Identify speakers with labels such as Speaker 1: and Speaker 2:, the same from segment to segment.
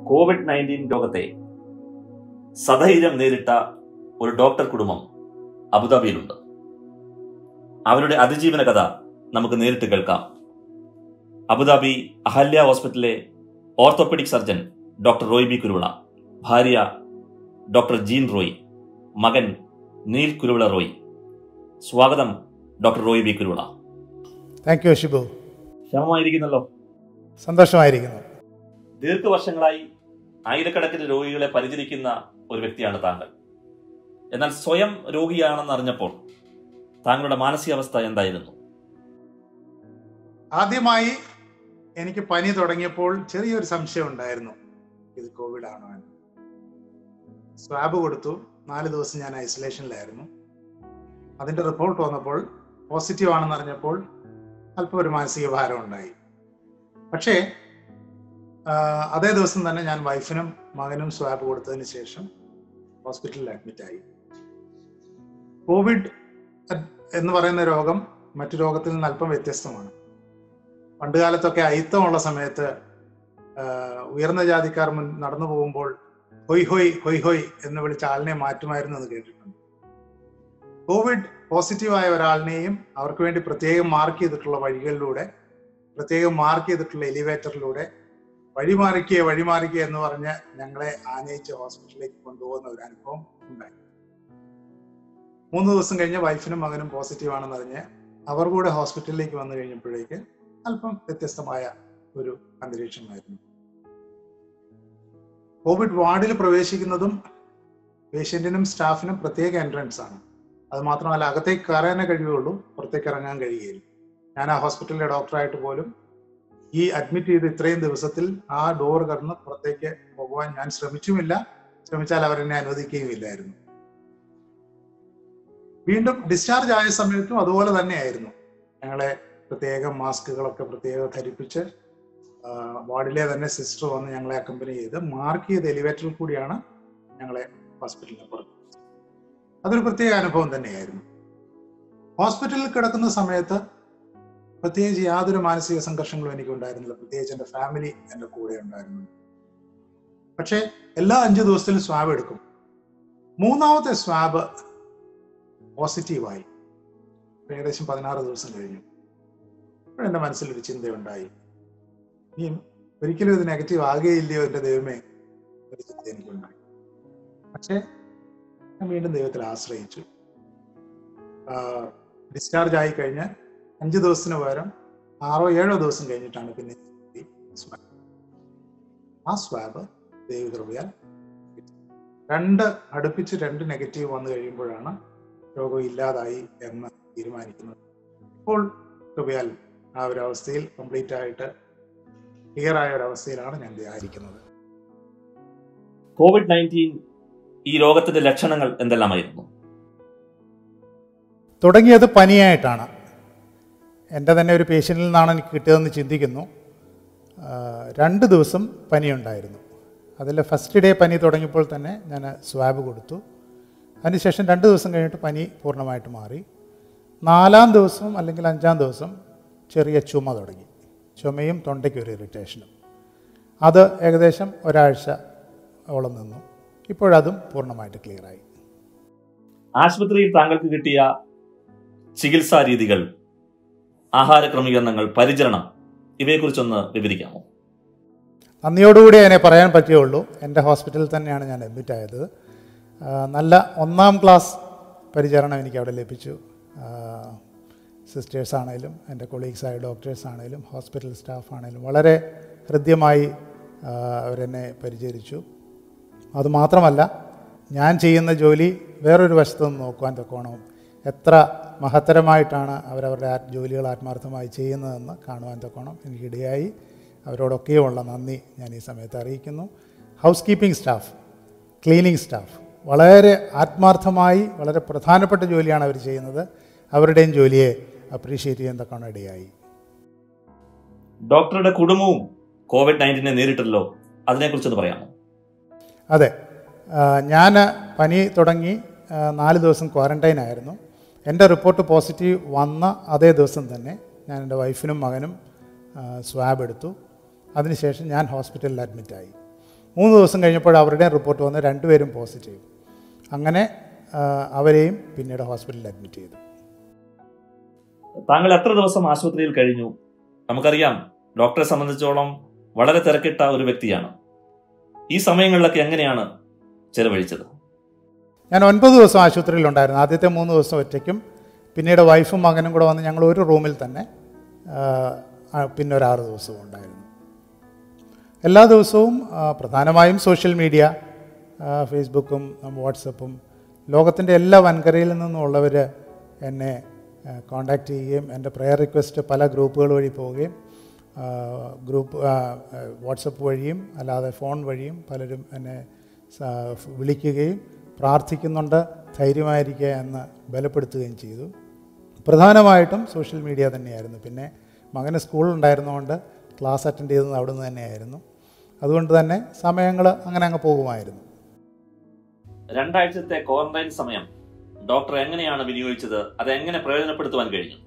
Speaker 1: Covid nineteen രോഗത്തെ സധൈര്യം നേരിട്ട ഒരു ഡോക്ടർ കുടുംബം അബുദാബിയിലുണ്ട് അവരുടെ അതിജീവന കഥ നമുക്ക് നേരിട്ട് കേൾക്കാം അബുദാബി അഹല്യ ഹോസ്പിറ്റലിലെ orthopaedic surgeon doctor Roy B Kuruvila ഭാര്യ ഡോക്ടർ ജീൻ റോയ് മകൻ നീൽ കുരുവിള റോയ് സ്വാഗതം doctor Roy B Kuruvila
Speaker 2: thank you Shibu
Speaker 1: ക്ഷമമായിരിക്കുന്നല്ലോ
Speaker 2: സന്തോഷമായിരിക്കുന്നു
Speaker 1: ദീർഘവർഷങ്ങളായി ആയിരക്കണക്കിന് രോഗികളെ പരിചരിക്കുന്ന ഒരു വ്യക്തിയാണ് താങ്കൾ എന്നാൽ സ്വയം രോഗിയാണെന്ന് അറിഞ്ഞപ്പോൾ താങ്കളുടെ മാനസികാവസ്ഥ എന്തായിരുന്നു
Speaker 2: ആദ്യമായി എനിക്ക് പനി തുടങ്ങിയപ്പോൾ ചെറിയൊരു സംശയം ഉണ്ടായിരുന്നു ഇത് കോവിഡ് ആണോ എന്ന് സ്വാബ് കൊടുത്തു നാല് ദിവസം ഞാൻ ഐസൊലേഷനിലായിരുന്നു അതിന്റെ റിപ്പോർട്ട് വന്നപ്പോൾ പോസിറ്റീവ് ആണെന്ന് അറിഞ്ഞപ്പോൾ അല്പം ഒരു മാനസിക ഭാരം ഉണ്ടായി പക്ഷേ ആ, അതേ ദിവസം തന്നെ ഞാൻ വൈഫിനും മകനും സ്വാബ് കൊടുത്തതിന് ശേഷം ഹോസ്പിറ്റലിൽ അഡ്മിറ്റായി കോവിഡ് എന്ന് പറയുന്ന രോഗം മറ്റു രോഗത്തിൽ നിന്ന് അല്പം വ്യത്യസ്തമാണ് പണ്ട് കാലത്തൊക്കെ അയിത്തമുള്ള സമയത്ത് ആ, ഉയർന്ന ജാതിക്കാർ മുൻ നടന്നു പോകുമ്പോൾ ഹൊയ് ഹൊയ് ഹൊയ് ഹൊയ് എന്ന് വിളിച്ച് ആളിനെ മാറ്റുമായിരുന്നു എന്ന് കേട്ടിട്ടുണ്ട് കോവിഡ് പോസിറ്റീവായ ഒരാളിനെയും അവർക്ക് വേണ്ടി പ്രത്യേകം മാർക്ക് ചെയ്തിട്ടുള്ള വഴികളിലൂടെ പ്രത്യേകം മാർക്ക് ചെയ്തിട്ടുള്ള എലിവേറ്ററിലൂടെ വഴിമാറിക്കുക വഴിമാറിക്കുക എന്ന് പറഞ്ഞ് ഞങ്ങളെ ആനയിച്ച് ഹോസ്പിറ്റലിലേക്ക് കൊണ്ടുപോകുന്ന ഒരു അനുഭവം ഉണ്ടായി മൂന്ന് ദിവസം കഴിഞ്ഞ് വൈഫിനും മകനും പോസിറ്റീവ് ആണെന്ന് അറിഞ്ഞ് അവർ കൂടെ ഹോസ്പിറ്റലിലേക്ക് വന്നു കഴിഞ്ഞപ്പോഴേക്ക് അല്പം വ്യത്യസ്തമായ ഒരു അന്തരീക്ഷമായിരുന്നു കോവിഡ് വാർഡിൽ പ്രവേശിക്കുന്നതും പേഷ്യന്റിനും സ്റ്റാഫിനും പ്രത്യേക എൻട്രൻസ് ആണ് അത് മാത്രമല്ല അകത്തേക്ക് കയറാനേ കഴിയുള്ളൂ പുറത്തേക്ക് ഇറങ്ങാൻ കഴിയുകയില്ല ഞാൻ ആ ഹോസ്പിറ്റലിലെ ഡോക്ടറായിട്ട് പോലും ഈ അഡ്മിറ്റ് ചെയ്ത് ഇത്രയും ദിവസത്തിൽ ആ ഡോർ കടന്ന് പുറത്തേക്ക് പോകുവാൻ ഞാൻ ശ്രമിച്ചുമില്ല ശ്രമിച്ചാൽ അവരെന്നെ അനുവദിക്കുകയുമില്ലായിരുന്നു വീണ്ടും ഡിസ്ചാർജ് ആയ സമയത്തും അതുപോലെ തന്നെയായിരുന്നു ഞങ്ങളെ പ്രത്യേകം മാസ്കുകളൊക്കെ പ്രത്യേകം ധരിപ്പിച്ച് ആ, വാർഡിലെ തന്നെ സിസ്റ്റർ വന്ന് ഞങ്ങളെ അക്കമ്പനി ചെയ്ത് മാർക്ക് ചെയ്ത എലിവേറ്ററിൽ കൂടിയാണ് ഞങ്ങളെ ഹോസ്പിറ്റലിൽ പുറത്ത് അതൊരു പ്രത്യേക അനുഭവം തന്നെയായിരുന്നു ഹോസ്പിറ്റലിൽ കിടക്കുന്ന സമയത്ത് പ്രത്യേകിച്ച് യാതൊരു മാനസിക സംഘർഷങ്ങളും എനിക്ക് ഉണ്ടായിരുന്നില്ല പ്രത്യേകിച്ച് എൻ്റെ ഫാമിലി എൻ്റെ കൂടെ ഉണ്ടായിരുന്നു പക്ഷേ എല്ലാ അഞ്ച് ദിവസത്തിലും സ്വാബ് എടുക്കും മൂന്നാമത്തെ സ്വാബ് പോസിറ്റീവായി ഏകദേശം പതിനാറ് ദിവസം കഴിഞ്ഞു അപ്പോൾ എൻ്റെ മനസ്സിലൊരു ചിന്തയുണ്ടായി ഇനി ഒരിക്കലും ഇത് നെഗറ്റീവ് ആകുകയില്ലയോ എൻ്റെ ദൈവമേ ഒരു ചിന്ത എനിക്കുണ്ടായി പക്ഷേ ഞാൻ വീണ്ടും ദൈവത്തിൽ ആശ്രയിച്ചു ഡിസ്ചാർജ് ആയി കഴിഞ്ഞ് അഞ്ച് ദിവസത്തിന് പകരം ആറോ ഏഴോ ദിവസം കഴിഞ്ഞിട്ടാണ് പിന്നെ ഈ swab. ആ സ്വാബ് ദൈവകൃപയാൽ കിട്ടി. രണ്ട് അടുപ്പിച്ച് രണ്ട് നെഗറ്റീവ് വന്നു കഴിയുമ്പോഴാണ് രോഗം ഇല്ലാതായി എന്ന് തീരുമാനിക്കുന്നത് ഇപ്പോൾ കൃപയാൽ ആ ഒരു അവസ്ഥയിൽ കംപ്ലീറ്റ് ആയിട്ട് ക്ലിയർ ആയ ഒരു അവസ്ഥയിലാണ് ഞാൻ ആയിരിക്കുന്നത്
Speaker 1: കോവിഡ് നയൻറ്റീൻ ഈ രോഗത്തിന്റെ ലക്ഷണങ്ങൾ എന്തെല്ലാമായിരുന്നു
Speaker 3: തുടങ്ങിയത് പനിയായിട്ടാണ് എൻ്റെ തന്നെ ഒരു പേഷ്യൻറ്റിൽ നിന്നാണ് എനിക്ക് കിട്ടിയതെന്ന് ചിന്തിക്കുന്നു ആ, രണ്ട് ദിവസം പനിയുണ്ടായിരുന്നു അതിൽ ഫസ്റ്റ് ഡേ പനി തുടങ്ങിയപ്പോൾ തന്നെ ഞാൻ സ്വാബ് കൊടുത്തു അതിനുശേഷം രണ്ട് ദിവസം കഴിഞ്ഞിട്ട് പനി പൂർണ്ണമായിട്ട് മാറി നാലാം ദിവസം അല്ലെങ്കിൽ അഞ്ചാം ദിവസം ചെറിയ ചുമ തുടങ്ങി ചുമയും തൊണ്ടയ്ക്ക് ഒരു ഇറിറ്റേഷനും അത് ഏകദേശം ഒരാഴ്ച ഓളം നിന്നു ഇപ്പോഴതും പൂർണ്ണമായിട്ട് ക്ലിയറായി
Speaker 1: ആശുപത്രിയിൽ താങ്കൾക്ക് കിട്ടിയ ചികിത്സാ രീതികൾ ആഹാര ക്രമീകരണങ്ങൾ പരിചരണം ഇവയെക്കുറിച്ചൊന്ന് വിവരിക്കാമോ
Speaker 3: നന്ദിയോടുകൂടി അതിനെ പറയാൻ പറ്റുകയുള്ളൂ എൻ്റെ ഹോസ്പിറ്റലിൽ തന്നെയാണ് ഞാൻ അഡ്മിറ്റ് ആയത് ആ, നല്ല ഒന്നാം ക്ലാസ് പരിചരണം എനിക്ക് അവിടെ ലഭിച്ചു സിസ്റ്റേഴ്സ് ആണേലും എൻ്റെ കൊളീഗ്സായ ഡോക്ടേഴ്സ് ആണേലും ഹോസ്പിറ്റൽ സ്റ്റാഫ് ആണേലും വളരെ ഹൃദ്യമായി ആ, അവരെന്നെ പരിചരിച്ചു അതുമാത്രമല്ല ഞാൻ ചെയ്യുന്ന ജോലി വേറൊരു വശത്തു നിന്ന് നോക്കുവാൻ തക്കോണം എത്ര മഹത്തരമായിട്ടാണ് അവരവരുടെ ആ ജോലികൾ ആത്മാർത്ഥമായി ചെയ്യുന്നതെന്ന് കാണുവാൻ തക്കോണം എനിക്കിടയായി അവരോടൊക്കെയുമുള്ള നന്ദി ഞാൻ ഈ സമയത്ത് അറിയിക്കുന്നു house keeping staff cleaning staff വളരെ ആത്മാർത്ഥമായി വളരെ പ്രധാനപ്പെട്ട ജോലിയാണ് അവർ ചെയ്യുന്നത് അവരുടെയും ജോലിയെ അപ്രീഷിയേറ്റ് ചെയ്യാൻ തക്കോണം ഇടയായി
Speaker 1: ഡോക്ടറുടെ കുടുംബവും കോവിഡ് നയൻറ്റീനെ നേരിട്ടല്ലോ അതിനെക്കുറിച്ചൊന്ന് പറയാമോ
Speaker 3: അതെ ഞാൻ പനി തുടങ്ങി ആ, നാല് ദിവസം ക്വാറന്റൈൻ ആയിരുന്നു എൻ്റെ റിപ്പോർട്ട് പോസിറ്റീവ് വന്ന അതേ ദിവസം തന്നെ ഞാൻ എൻ്റെ വൈഫിനും മകനും സ്വാബ് എടുത്തു അതിനുശേഷം ഞാൻ ഹോസ്പിറ്റലിൽ അഡ്മിറ്റായി മൂന്ന് ദിവസം കഴിഞ്ഞപ്പോൾ അവരുടെയും റിപ്പോർട്ട് വന്ന് രണ്ടുപേരും പോസിറ്റീവ് അങ്ങനെ ആ, അവരെയും പിന്നീട് ഹോസ്പിറ്റലിൽ അഡ്മിറ്റ് ചെയ്തു
Speaker 1: താങ്കൾ എത്ര ദിവസം ആശുപത്രിയിൽ കഴിഞ്ഞു നമുക്കറിയാം ഡോക്ടറെ സംബന്ധിച്ചോളം വളരെ തിരക്കിട്ട ഒരു വ്യക്തിയാണ് ഈ സമയങ്ങളിലൊക്കെ എങ്ങനെയാണ് ചെലവഴിച്ചത്
Speaker 3: ഞാൻ ഒൻപത് ദിവസം ആശുപത്രിയിൽ ഉണ്ടായിരുന്നു ആദ്യത്തെ മൂന്ന് ദിവസം ഒറ്റയ്ക്കും പിന്നീട് വൈഫും മകനും കൂടെ വന്ന് ഞങ്ങൾ ഒരു റൂമിൽ തന്നെ ആ, ആ, പിന്നെ ഒരു ആറ് ദിവസവും ഉണ്ടായിരുന്നു എല്ലാ ദിവസവും ആ, പ്രധാനമായും സോഷ്യൽ മീഡിയ ആ, ഫേസ്ബുക്കും വാട്സപ്പും ലോകത്തിൻ്റെ എല്ലാ വൻകരയിൽ നിന്നുമുള്ളവർ എന്നെ കോണ്ടാക്ട് ചെയ്യുകയും എൻ്റെ പ്രെയർ റിക്വസ്റ്റ് പല ഗ്രൂപ്പുകൾ വഴി പോവുകയും ആ, ഗ്രൂപ്പ് ആ, ആ, വാട്സപ്പ് വഴിയും അല്ലാതെ ഫോൺ വഴിയും പലരും എന്നെ സ- വിളിക്കുകയും പ്രാർത്ഥിക്കുന്നുണ്ട് ധൈര്യമായിരിക്കുക എന്ന് ബലപ്പെടുത്തുകയും ചെയ്തു പ്രധാനമായിട്ടും സോഷ്യൽ മീഡിയ തന്നെയായിരുന്നു പിന്നെ മകന് സ്കൂളുണ്ടായിരുന്നുകൊണ്ട് ക്ലാസ് അറ്റൻഡ് ചെയ്തത് അവിടെ നിന്ന് തന്നെയായിരുന്നു അതുകൊണ്ട് തന്നെ സമയങ്ങൾ അങ്ങനെ അങ്ങ് പോകുമായിരുന്നു
Speaker 1: രണ്ടാഴ്ചത്തെ ക്വാറന്റൈൻ സമയം ഡോക്ടർ എങ്ങനെയാണ് വിനിയോഗിച്ചത് അത് എങ്ങനെ പ്രയോജനപ്പെടുത്തുവാൻ കഴിഞ്ഞു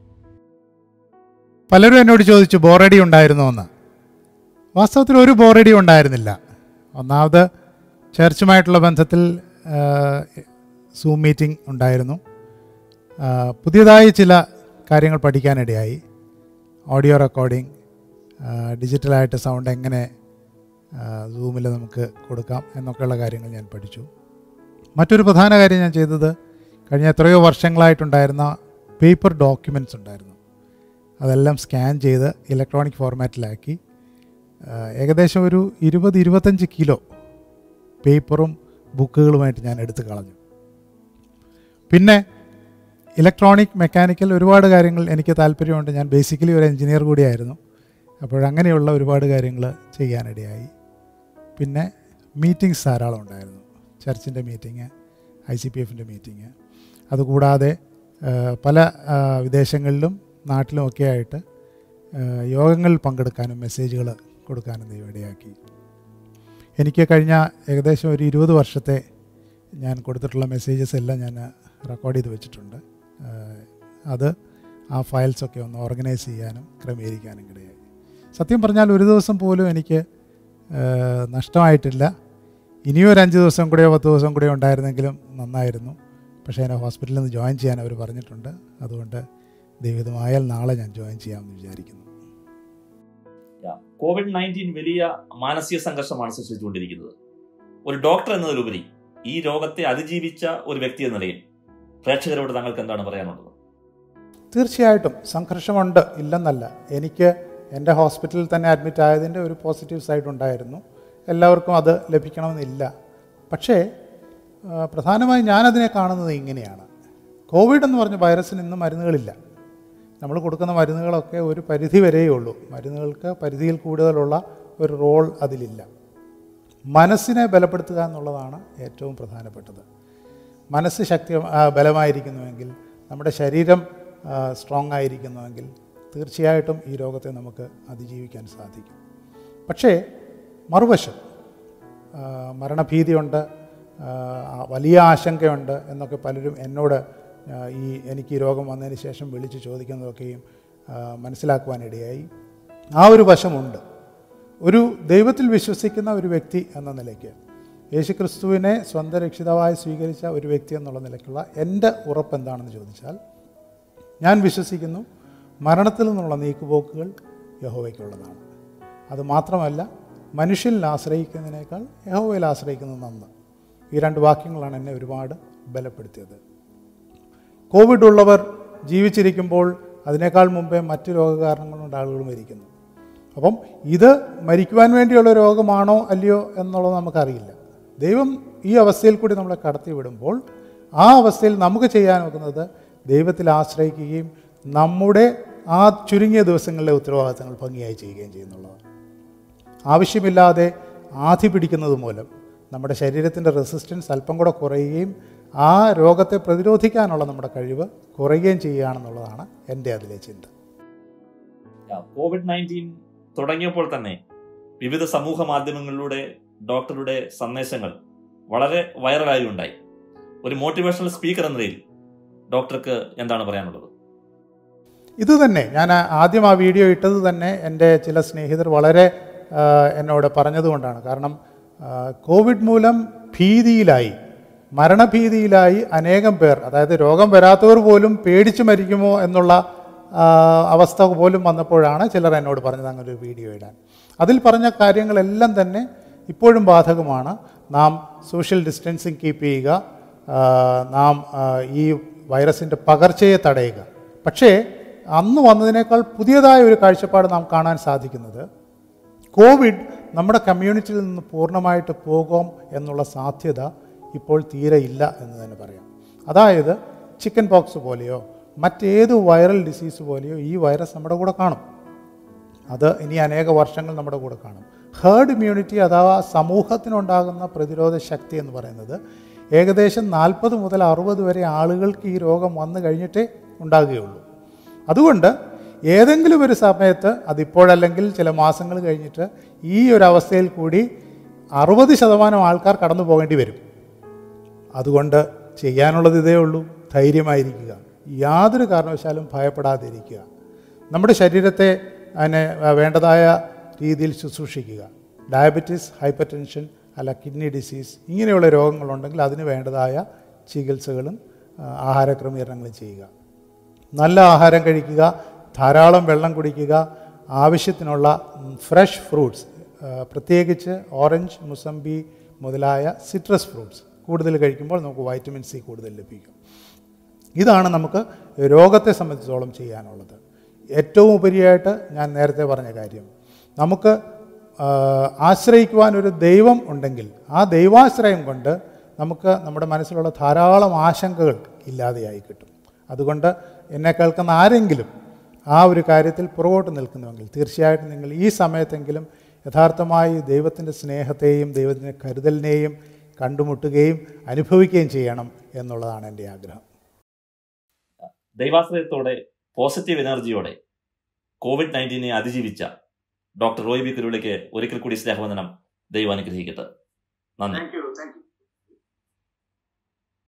Speaker 3: പലരും എന്നോട് ചോദിച്ചു ബോറടി ഉണ്ടായിരുന്നോ എന്ന് വാസ്തവത്തിൽ ഒരു ബോറടി ഉണ്ടായിരുന്നില്ല ഒന്നാമത് ചർച്ചുമായിട്ടുള്ള ബന്ധത്തിൽ സൂം മീറ്റിംഗ് ഉണ്ടായിരുന്നു ആ, പുതിയതായി ചില കാര്യങ്ങൾ പഠിക്കാനിടയായി ഓഡിയോ റെക്കോർഡിംഗ് ഡിജിറ്റലായിട്ട് സൗണ്ട് എങ്ങനെ സൂമിൽ നമുക്ക് കൊടുക്കാം എന്നൊക്കെയുള്ള കാര്യങ്ങൾ ഞാൻ പഠിച്ചു മറ്റൊരു പ്രധാന കാര്യം ഞാൻ ചെയ്തത് കഴിഞ്ഞ എത്രയോ വർഷങ്ങളായിട്ടുണ്ടായിരുന്ന പേപ്പർ ഡോക്യുമെൻറ്റ്സ് ഉണ്ടായിരുന്നു അതെല്ലാം സ്കാൻ ചെയ്ത് ഇലക്ട്രോണിക് ഫോർമാറ്റിലാക്കി ആ, ഏകദേശം ഒരു ഇരുപത് ഇരുപത്തഞ്ച് കിലോ പേപ്പറും ബുക്കുകളുമായിട്ട് ഞാൻ എടുത്തു കളഞ്ഞു പിന്നെ ഇലക്ട്രോണിക് മെക്കാനിക്കൽ ഒരുപാട് കാര്യങ്ങൾ എനിക്ക് താല്പര്യമുണ്ട് ഞാൻ ബേസിക്കലി ഒരു എഞ്ചിനീയർ കൂടിയായിരുന്നു അപ്പോഴങ്ങനെയുള്ള ഒരുപാട് കാര്യങ്ങൾ ചെയ്യാനിടയായി പിന്നെ മീറ്റിംഗ്സ് ധാരാളം ഉണ്ടായിരുന്നു ചർച്ചിൻ്റെ മീറ്റിംഗ് ഐ സി പി എഫിൻ്റെ മീറ്റിംഗ് അതുകൂടാതെ ആ, പല ആ, വിദേശങ്ങളിലും നാട്ടിലുമൊക്കെ ആയിട്ട് ആ, യോഗങ്ങളിൽ പങ്കെടുക്കാനും മെസ്സേജുകൾ കൊടുക്കാനും ദൈവം ഇടയാക്കി എനിക്ക് കഴിഞ്ഞ ഏകദേശം ഒരു ഇരുപത് വർഷത്തെ ഞാൻ കൊടുത്തിട്ടുള്ള മെസ്സേജസ് എല്ലാം ഞാൻ റെക്കോർഡ് ചെയ്ത് വെച്ചിട്ടുണ്ട് ആ, അത് ആ ഫയൽസൊക്കെ ഒന്ന് ഓർഗനൈസ് ചെയ്യാനും ക്രമീകരിക്കാനും ഇടയായി സത്യം പറഞ്ഞാൽ ഒരു ദിവസം പോലും എനിക്ക് ആ, നഷ്ടമായിട്ടില്ല ഇനിയും ഒരു അഞ്ച് ദിവസം കൂടെയോ പത്ത് ദിവസം കൂടെയോ ഉണ്ടായിരുന്നെങ്കിലും നന്നായിരുന്നു പക്ഷേ എന്നെ ഹോസ്പിറ്റലിൽ നിന്ന് ജോയിൻ ചെയ്യാൻ അവർ പറഞ്ഞിട്ടുണ്ട് അതുകൊണ്ട് ദൈവിതമായാൽ നാളെ ഞാൻ ജോയിൻ ചെയ്യാമെന്ന് വിചാരിക്കുന്നു
Speaker 1: കോവിഡ് നയൻറ്റീൻ വലിയ മാനസിക സംഘർഷമാണ് സൃഷ്ടിച്ചുകൊണ്ടിരിക്കുന്നത് ഒരു ഡോക്ടർ എന്നതിലുപരി ഈ രോഗത്തെ അതിജീവിച്ച ഒരു വ്യക്തി എന്ന നിലയിൽ പ്രേക്ഷകരോട് താങ്കൾക്ക് എന്താണ് പറയാനുള്ളത്
Speaker 3: തീർച്ചയായിട്ടും സംഘർഷമുണ്ട് ഇല്ലെന്നല്ല എനിക്ക് എൻ്റെ ഹോസ്പിറ്റലിൽ തന്നെ അഡ്മിറ്റ് ആയതിൻ്റെ ഒരു പോസിറ്റീവ് സൈഡ് ഉണ്ടായിരുന്നു എല്ലാവർക്കും അത് ലഭിക്കണമെന്നില്ല പക്ഷേ ആ, പ്രധാനമായും ഞാനതിനെ കാണുന്നത് ഇങ്ങനെയാണ് കോവിഡ് എന്ന് പറഞ്ഞ വൈറസിന് ഇന്ന് മരുന്നുകളില്ല നമ്മൾ കൊടുക്കുന്ന മരുന്നുകളൊക്കെ ഒരു പരിധി വരെയേ ഉള്ളൂ മരുന്നുകൾക്ക് പരിധിയിൽ കൂടുതലുള്ള ഒരു റോൾ അതിലില്ല മനസ്സിനെ ബലപ്പെടുത്തുക എന്നുള്ളതാണ് ഏറ്റവും പ്രധാനപ്പെട്ടത് മനസ്സ് ശക്തി ആ, ബലമായിരിക്കുന്നുവെങ്കിൽ നമ്മുടെ ശരീരം സ്ട്രോങ് ആയിരിക്കുന്നുവെങ്കിൽ തീർച്ചയായിട്ടും ഈ രോഗത്തെ നമുക്ക് അതിജീവിക്കാൻ സാധിക്കും പക്ഷേ മറുവശം ആ, മരണഭീതിയുണ്ട് ആ, ആ, വലിയ ആശങ്കയുണ്ട് എന്നൊക്കെ പലരും എന്നോട് ആ, ഈ എനിക്ക് ഈ രോഗം വന്നതിന് ശേഷം വിളിച്ച് ചോദിക്കുന്നതൊക്കെയും ആ, മനസ്സിലാക്കുവാനിടയായി ആ ഒരു വശമുണ്ട് ഒരു ദൈവത്തിൽ വിശ്വസിക്കുന്ന ഒരു വ്യക്തി എന്ന നിലയ്ക്ക് യേശുക്രിസ്തുവിനെ സ്വന്തം രക്ഷിതാവായി സ്വീകരിച്ച ഒരു വ്യക്തി എന്നുള്ള നിലയ്ക്കുള്ള എൻ്റെ ഉറപ്പ് എന്താണെന്ന് ചോദിച്ചാൽ ഞാൻ വിശ്വസിക്കുന്നു മരണത്തിൽ നിന്നുള്ള നീക്കുപോക്കുകൾ യഹോവയ്ക്കുള്ളതാണ് അത് മാത്രമല്ല മനുഷ്യനിൽ ആശ്രയിക്കുന്നതിനേക്കാൾ യഹോവയിൽ ആശ്രയിക്കുന്നത് നന്ന് ഈ രണ്ട് വാക്യങ്ങളാണ് എന്നെ ഒരുപാട് ബലപ്പെടുത്തിയത് കോവിഡ് ഉള്ളവർ ജീവിച്ചിരിക്കുമ്പോൾ അതിനേക്കാൾ മുമ്പേ മറ്റ് രോഗകാരണങ്ങൾ കൊണ്ട് ആളുകൾ മരിക്കുന്നു അപ്പം ഇത് മരിക്കുവാൻ വേണ്ടിയുള്ള രോഗമാണോ അല്ലയോ എന്നുള്ളത് നമുക്കറിയില്ല ദൈവം ഈ അവസ്ഥയിൽ കൂടി നമ്മളെ കടത്തി വിടുമ്പോൾ ആ അവസ്ഥയിൽ നമുക്ക് ചെയ്യാൻ നോക്കുന്നത് ദൈവത്തിൽ ആശ്രയിക്കുകയും നമ്മുടെ ആ ചുരുങ്ങിയ ദിവസങ്ങളിലെ ഉത്തരവാദിത്തങ്ങൾ ഭംഗിയായി ചെയ്യുകയും ചെയ്യുന്നുള്ളതാണ് ആവശ്യമില്ലാതെ ആധി പിടിക്കുന്നത് മൂലം നമ്മുടെ ശരീരത്തിൻ്റെ റെസിസ്റ്റൻസ് അല്പം കൂടെ കുറയുകയും ആ രോഗത്തെ പ്രതിരോധിക്കാനുള്ള നമ്മുടെ കഴിവ് കുറയുകയും ചെയ്യുകയാണെന്നുള്ളതാണ് എൻ്റെ അതിലെ ചിന്ത
Speaker 1: കോവിഡ് നയൻറ്റീൻ തുടങ്ങിയപ്പോൾ തന്നെ വിവിധ സമൂഹ മാധ്യമങ്ങളിലൂടെ ഡോക്ടറുടെ സന്ദേശങ്ങൾ വളരെ വൈറലായി ഉണ്ടായി ഒരു മോട്ടിവേഷണൽ സ്പീക്കർ എന്ന നിലയിൽ ഡോക്ടർക്ക് എന്താണ് പറയാനുള്ളത്
Speaker 3: ഇത് തന്നെ ഞാൻ ആദ്യം ആ വീഡിയോ ഇട്ടത് തന്നെ എൻ്റെ ചില സ്നേഹിതർ വളരെ ആ, എന്നോട് പറഞ്ഞതുകൊണ്ടാണ് കാരണം ആ, കോവിഡ് മൂലം ഭീതിയിലായി മരണഭീതിയിലായി അനേകം പേർ അതായത് രോഗം വരാത്തവർ പോലും പേടിച്ച് മരിക്കുമോ എന്നുള്ള ആ, അവസ്ഥ പോലും വന്നപ്പോഴാണ് ചിലർ എന്നോട് പറഞ്ഞത് അങ്ങനെ ഒരു വീഡിയോ ഇടാൻ അതിൽ പറഞ്ഞ കാര്യങ്ങളെല്ലാം തന്നെ ഇപ്പോഴും ബാധകമാണ് നാം സോഷ്യൽ ഡിസ്റ്റൻസിങ് കീപ്പ് ചെയ്യുക ആ, നാം ആ, ഈ വൈറസിൻ്റെ പകർച്ചയെ തടയുക പക്ഷേ അന്ന് വന്നതിനേക്കാൾ പുതിയതായ ഒരു കാഴ്ചപ്പാട് നാം കാണാൻ സാധിക്കുന്നത് കോവിഡ് നമ്മുടെ കമ്മ്യൂണിറ്റിയിൽ നിന്ന് പൂർണ്ണമായിട്ട് പോകും എന്നുള്ള സാധ്യത ഇപ്പോൾ തീരെ ഇല്ല എന്ന് തന്നെ പറയാം അതായത് ചിക്കൻ പോക്സ് പോലെയോ മറ്റേത് വൈറൽ ഡിസീസ് പോലെയോ ഈ വൈറസ് നമ്മുടെ കൂടെ കാണും അത് ഇനി അനേക വർഷങ്ങൾ നമ്മുടെ കൂടെ കാണും ഹേർഡ് ഇമ്മ്യൂണിറ്റി അഥവാ സമൂഹത്തിനുണ്ടാകുന്ന പ്രതിരോധ ശക്തി എന്ന് പറയുന്നത് ഏകദേശം നാൽപ്പത് മുതൽ അറുപത് വരെ ആളുകൾക്ക് ഈ രോഗം വന്നു കഴിഞ്ഞിട്ടേ ഉണ്ടാകുകയുള്ളൂ അതുകൊണ്ട് ഏതെങ്കിലും ഒരു സമയത്ത് അതിപ്പോഴല്ലെങ്കിൽ ചില മാസങ്ങൾ കഴിഞ്ഞിട്ട് ഈ ഒരു അവസ്ഥയിൽ കൂടി അറുപത് ശതമാനം ആൾക്കാർ കടന്നു പോകേണ്ടി വരും അതുകൊണ്ട് ചെയ്യാനുള്ളത് ഇതേ ഉള്ളൂ ധൈര്യമായിരിക്കുക യാതൊരു കാരണവശാലും ഭയപ്പെടാതിരിക്കുക നമ്മുടെ ശരീരത്തെ അതിനെ വേണ്ടതായ രീതിയിൽ ശുശ്രൂഷിക്കുക ഡയബറ്റീസ് ഹൈപ്പർ ടെൻഷൻ അല്ല കിഡ്നി ഡിസീസ് ഇങ്ങനെയുള്ള രോഗങ്ങളുണ്ടെങ്കിൽ അതിന് വേണ്ടതായ ചികിത്സകളും ആ, ആഹാരക്രമീകരണങ്ങളും ചെയ്യുക നല്ല ആഹാരം കഴിക്കുക ധാരാളം വെള്ളം കുടിക്കുക ആവശ്യത്തിനുള്ള ഫ്രഷ് ഫ്രൂട്ട്സ് പ്രത്യേകിച്ച് ഓറഞ്ച് മുസംബി മുതലായ സിട്രസ് ഫ്രൂട്ട്സ് കൂടുതൽ കഴിക്കുമ്പോൾ നമുക്ക് വൈറ്റമിൻ സി കൂടുതൽ ലഭിക്കും ഇതാണ് നമുക്ക് രോഗത്തെ സംബന്ധിച്ചോളം ചെയ്യാനുള്ളത് ഏറ്റവും ഉപരിയായിട്ട് ഞാൻ നേരത്തെ പറഞ്ഞ കാര്യം നമുക്ക് ആ, ആശ്രയിക്കുവാൻ ഒരു ദൈവം ഉണ്ടെങ്കിൽ ആ ദൈവാശ്രയം കൊണ്ട് നമുക്ക് നമ്മുടെ മനസ്സിലുള്ള ധാരാളം ആശങ്കകൾ ഇല്ലാതെയായി കിട്ടും അതുകൊണ്ട് എന്നെ കേൾക്കുന്ന ആരെങ്കിലും ആ ഒരു കാര്യത്തിൽ പുറകോട്ട് നിൽക്കുന്നുവെങ്കിൽ തീർച്ചയായിട്ടും നിങ്ങൾ ഈ സമയത്തെങ്കിലും യഥാർത്ഥമായി ദൈവത്തിൻ്റെ സ്നേഹത്തെയും ദൈവത്തിൻ്റെ കരുതലിനെയും കണ്ടുമുട്ടുകയും അനുഭവിക്കുകയും ചെയ്യണം എന്നുള്ളതാണ് എൻ്റെ ആഗ്രഹം
Speaker 1: ദൈവാശ്രയത്തോടെ പോസിറ്റീവ് എനർജിയോടെ കോവിഡ് നയൻറ്റീനെ അതിജീവിച്ച ഡോക്ടർ റോയ് ബി കുരുവിളിക്ക് ഒരിക്കൽ കൂടി സ്നേഹവന്ദനം ദൈവം അനുഗ്രഹിക്കട്ടെ നന്ദി
Speaker 2: താങ്ക് യു താങ്ക് യു